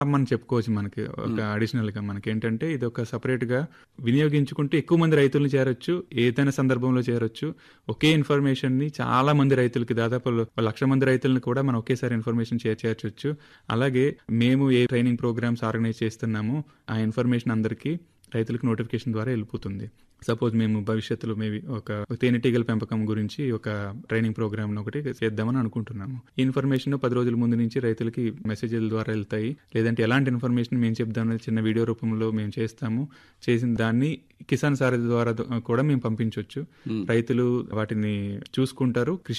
మనం చెప్పుకోవచ్చు మనకి ఒక అడిషనల్ గా మనకి ఏంటంటే ఇది ఒక సపరేట్ గా వినియోగించుకుంటే ఎక్కువ మంది రైతులను చేరొచ్చు ఏదైనా సందర్భంలో చేరొచ్చు ఒకే ఇన్ఫర్మేషన్ ని చాలా మంది రైతులకి దాదాపు లక్ష మంది రైతులను కూడా మనం ఒకేసారి ఇన్ఫర్మేషన్ షేర్ చేర్చొచ్చు అలాగే మేము ఏ ట్రైనింగ్ ప్రోగ్రామ్స్ ఆర్గనైజ్ చేస్తున్నామో ఆ ఇన్ఫర్మేషన్ అందరికీ రైతులకు నోటిఫికేషన్ ద్వారా వెళ్ళిపోతుంది సపోజ్ మేము భవిష్యత్తులో మేబీ ఒక తేనెటీగల పెంపకం గురించి ఒక ట్రైనింగ్ ప్రోగ్రామ్ ఒకటి చేద్దామని అనుకుంటున్నాము ఈ ఇన్ఫర్మేషన్ పది రోజుల ముందు నుంచి రైతులకి మెసేజ్ల ద్వారా వెళ్తాయి లేదంటే ఎలాంటి ఇన్ఫర్మేషన్ మేము చెప్దామని చిన్న వీడియో రూపంలో మేము చేస్తాము చేసిన దాన్ని కిసాన్ సారథి ద్వారా కూడా మేము పంపించవచ్చు రైతులు వాటిని చూసుకుంటారు కృషి